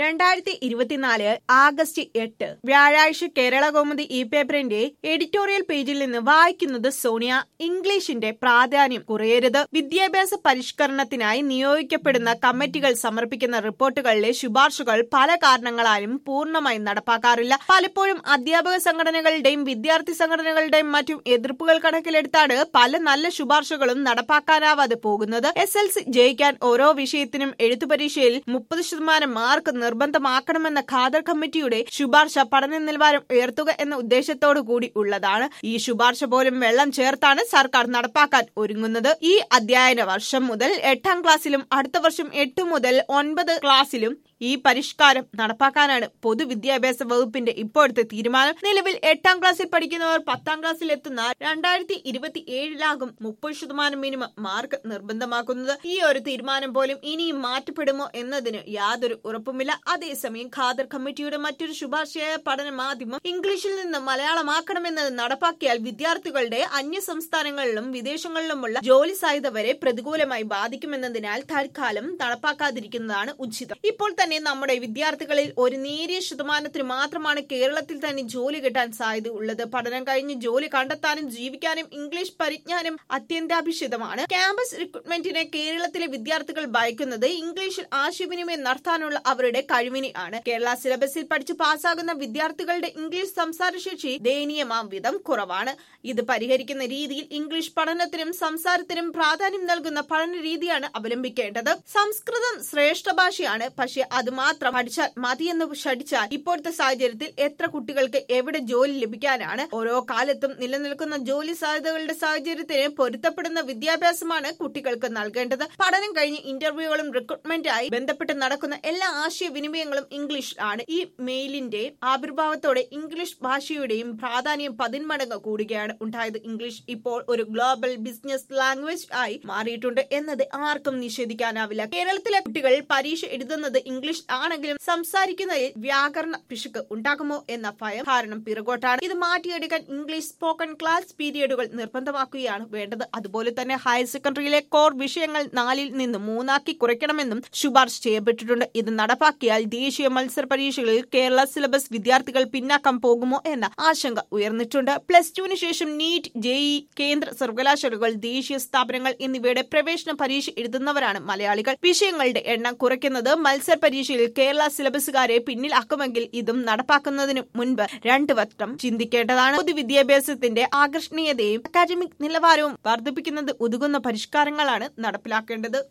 രണ്ടായിരത്തി ഇരുപത്തിനാല് ആഗസ്റ്റ് എട്ട് വ്യാഴാഴ്ച കേരള കൗമുദി ഇ പേപ്പറിന്റെ എഡിറ്റോറിയൽ പേജിൽ നിന്ന് വായിക്കുന്നത് സോണിയ ഇംഗ്ലീഷിന്റെ പ്രാധാന്യം കുറയരുത് വിദ്യാഭ്യാസ പരിഷ്കരണത്തിനായി നിയോഗിക്കപ്പെടുന്ന കമ്മിറ്റികൾ സമർപ്പിക്കുന്ന റിപ്പോർട്ടുകളിലെ ശുപാർശകൾ പല കാരണങ്ങളാലും പൂർണ്ണമായും നടപ്പാക്കാറില്ല പലപ്പോഴും അധ്യാപക സംഘടനകളുടെയും വിദ്യാർത്ഥി സംഘടനകളുടെയും മറ്റും എതിർപ്പുകൾ കണക്കിലെടുത്താണ് പല നല്ല ശുപാർശകളും നടപ്പാക്കാനാവാതെ പോകുന്നത് എസ് എൽ സി ജയിക്കാൻ ഓരോ വിഷയത്തിനും എഴുത്തു പരീക്ഷയിൽ മുപ്പത് ശതമാനം മാർക്ക് നിർബന്ധമാക്കണമെന്ന ഖാദർ കമ്മിറ്റിയുടെ ശുപാർശ പഠന നിലവാരം ഉയർത്തുക എന്ന ഉദ്ദേശത്തോടു കൂടി ഉള്ളതാണ് ഈ ശുപാർശ പോലും വെള്ളം ചേർത്താണ് സർക്കാർ നടപ്പാക്കാൻ ഒരുങ്ങുന്നത് ഈ അധ്യയന വർഷം മുതൽ എട്ടാം ക്ലാസ്സിലും അടുത്ത വർഷം എട്ട് മുതൽ ഒൻപത് ക്ലാസ്സിലും ഈ പരിഷ്കാരം നടപ്പാക്കാനാണ് പൊതുവിദ്യാഭ്യാസ വകുപ്പിന്റെ ഇപ്പോഴത്തെ തീരുമാനം നിലവിൽ എട്ടാം ക്ലാസ്സിൽ പഠിക്കുന്നവർ പത്താം ക്ലാസ്സിൽ എത്തുന്ന രണ്ടായിരത്തി ഇരുപത്തി ഏഴിലാകും മുപ്പത് ശതമാനം മിനിമം മാർക്ക് നിർബന്ധമാക്കുന്നത് ഈ ഒരു തീരുമാനം പോലും ഇനിയും മാറ്റപ്പെടുമോ എന്നതിന് യാതൊരു ഉറപ്പുമില്ല അതേസമയം ഖാദർ കമ്മിറ്റിയുടെ മറ്റൊരു ശുപാർശയായ പഠന മാധ്യമം ഇംഗ്ലീഷിൽ നിന്ന് മലയാളമാക്കണമെന്നത് നടപ്പാക്കിയാൽ വിദ്യാർത്ഥികളുടെ അന്യ സംസ്ഥാനങ്ങളിലും വിദേശങ്ങളിലുമുള്ള ജോലി സാധ്യത വരെ പ്രതികൂലമായി ബാധിക്കുമെന്നതിനാൽ തൽക്കാലം നടപ്പാക്കാതിരിക്കുന്നതാണ് ഉചിതം ഇപ്പോൾ തന്നെ നമ്മുടെ വിദ്യാർത്ഥികളിൽ ഒരു നേരിയ ശതമാനത്തിന് മാത്രമാണ് കേരളത്തിൽ തന്നെ ജോലി കിട്ടാൻ സാധ്യത ഉള്ളത് പഠനം കഴിഞ്ഞ് ജോലി കണ്ടെത്താനും ജീവിക്കാനും ഇംഗ്ലീഷ് പരിജ്ഞാനം അത്യന്താഭിഷിതമാണ് ക്യാമ്പസ് റിക്രൂട്ട്മെന്റിനെ കേരളത്തിലെ വിദ്യാർത്ഥികൾ ഭയക്കുന്നത് ഇംഗ്ലീഷിൽ ആശയവിനിമയം നടത്താനുള്ള അവരുടെ കഴിവിനെ ആണ് കേരള സിലബസിൽ പഠിച്ച് പാസ്സാകുന്ന വിദ്യാർത്ഥികളുടെ ഇംഗ്ലീഷ് സംസാരശേഷി ദയനീയമാം വിധം കുറവാണ് ഇത് പരിഹരിക്കുന്ന രീതിയിൽ ഇംഗ്ലീഷ് പഠനത്തിനും സംസാരത്തിനും പ്രാധാന്യം നൽകുന്ന പഠന രീതിയാണ് അവലംബിക്കേണ്ടത് സംസ്കൃതം ശ്രേഷ്ഠ ഭാഷയാണ് പക്ഷെ അത് മാത്രം പഠിച്ചാൽ മതിയെന്ന് ശഠിച്ചാൽ ഇപ്പോഴത്തെ സാഹചര്യത്തിൽ എത്ര കുട്ടികൾക്ക് എവിടെ ജോലി ലഭിക്കാനാണ് ഓരോ കാലത്തും നിലനിൽക്കുന്ന ജോലി സാധ്യതകളുടെ സാഹചര്യത്തിന് പൊരുത്തപ്പെടുന്ന വിദ്യാഭ്യാസമാണ് കുട്ടികൾക്ക് നൽകേണ്ടത് പഠനം കഴിഞ്ഞ് ഇന്റർവ്യൂകളും റിക്രൂട്ട്മെന്റായി ബന്ധപ്പെട്ട് നടക്കുന്ന എല്ലാ ആശയവിനിമയങ്ങളും ഇംഗ്ലീഷ് ആണ് ഈ മെയിലിന്റെ ആവിർഭാവത്തോടെ ഇംഗ്ലീഷ് ഭാഷയുടെയും പ്രാധാന്യം പതിന്മടങ്ങ് കൂടുകയാണ് ഉണ്ടായത് ഇംഗ്ലീഷ് ഇപ്പോൾ ഒരു ഗ്ലോബൽ ബിസിനസ് ലാംഗ്വേജ് ആയി മാറിയിട്ടുണ്ട് എന്നത് ആർക്കും നിഷേധിക്കാനാവില്ല കേരളത്തിലെ കുട്ടികൾ പരീക്ഷ എഴുതുന്നത് ഇംഗ്ലീഷ് ആണെങ്കിലും സംസാരിക്കുന്നതിൽ വ്യാകരണ പിശുക്ക് ഉണ്ടാകുമോ എന്ന ഭയം കാരണം പിറകോട്ടാണ് ഇത് മാറ്റിയെടുക്കാൻ ഇംഗ്ലീഷ് സ്പോക്കൺ ക്ലാസ് പീരിയഡുകൾ നിർബന്ധമാക്കുകയാണ് വേണ്ടത് അതുപോലെ തന്നെ ഹയർ സെക്കൻഡറിയിലെ കോർ വിഷയങ്ങൾ നാലിൽ നിന്ന് മൂന്നാക്കി കുറയ്ക്കണമെന്നും ശുപാർശ ചെയ്യപ്പെട്ടിട്ടുണ്ട് ഇത് നടപ്പാക്കിയാൽ ദേശീയ മത്സര പരീക്ഷകളിൽ കേരള സിലബസ് വിദ്യാർത്ഥികൾ പിന്നാക്കം പോകുമോ എന്ന ആശങ്ക ഉയർന്നിട്ടുണ്ട് പ്ലസ് ടുവിന് ശേഷം നീറ്റ് ജെഇ കേന്ദ്ര സർവകലാശാലകൾ ദേശീയ സ്ഥാപനങ്ങൾ എന്നിവയുടെ പ്രവേശന പരീക്ഷ എഴുതുന്നവരാണ് മലയാളികൾ വിഷയങ്ങളുടെ എണ്ണം കുറയ്ക്കുന്നത് മത്സര പരീക്ഷയിൽ കേരള സിലബസുകാരെ പിന്നിലാക്കുമെങ്കിൽ ഇതും നടപ്പാക്കുന്നതിന് മുൻപ് രണ്ടു വട്ടം ചിന്തിക്കേണ്ടതാണ് പൊതുവിദ്യാഭ്യാസത്തിന്റെ ആകർഷണീയതയും അക്കാദമിക് നിലവാരവും വർദ്ധിപ്പിക്കുന്നത് ഉതകുന്ന പരിഷ്കാരങ്ങളാണ് നടപ്പിലാക്കേണ്ടത്